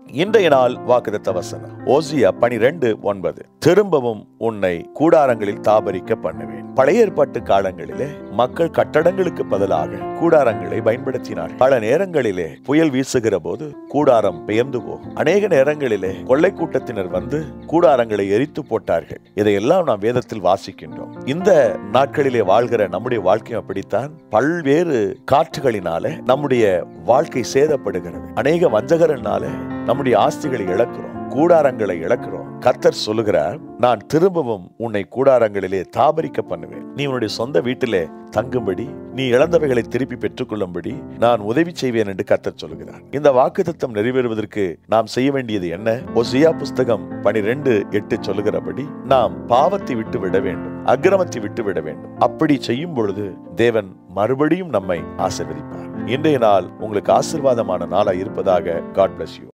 இன்றைய நாள் வாக்குதத்த வசனம் ஓசியா பனிரெண்டு ஒன்பது திரும்பவும் உன்னை கூடாரங்களில் தாபரிக்க பண்ணுவேன் பழைய ஏற்பாட்டு காலங்களிலே மக்கள் கட்டடங்களுக்கு பதிலாக கூடாரங்களை பயன்படுத்தினார் பல நேரங்களிலே புயல் வீசுகிற போது கூடாரம் பெயர்ந்து போகும் அநேக நேரங்களிலே கொள்ளை கூட்டத்தினர் வந்து கூடாரங்களை எரித்து போட்டார்கள் இதையெல்லாம் நாம் வேதத்தில் வாசிக்கின்றோம் இந்த நாட்களிலே வாழ்கிற நம்முடைய வாழ்க்கையும் அப்படித்தான் பல்வேறு காற்றுகளினால நம்முடைய வாழ்க்கை சேதப்படுகிறது அநேக வஞ்சகரனால நம்முடைய ஆஸ்திகளை இழக்கிறோம் கூடாரங்களை இழக்கிறோம் கத்தர் சொல்லுகிறார் நான் திரும்பவும் உன்னை கூடாரங்களிலே தாபரிக்க பண்ணுவேன் நீ உன்னுடைய சொந்த வீட்டிலே தங்கும்படி நீ இழந்தவைகளை திருப்பி பெற்றுக்கொள்ளும்படி நான் உதவி செய்வேன் என்று கத்தர் சொல்கிறார் இந்த வாக்குத்தத்தம் நிறைவேறுவதற்கு நாம் செய்ய வேண்டியது என்ன ஒசியா புஸ்தகம் பனிரெண்டு எட்டு சொல்லுகிறபடி நாம் பாவத்தை விட்டு விட வேண்டும் அக்கிரமத்தை விட்டு விட வேண்டும் அப்படி செய்யும் பொழுது தேவன் மறுபடியும் நம்மை ஆசீர்வதிப்பார் இன்றைய நாள் உங்களுக்கு ஆசீர்வாதமான நாளாய் இருப்பதாக காட் bless you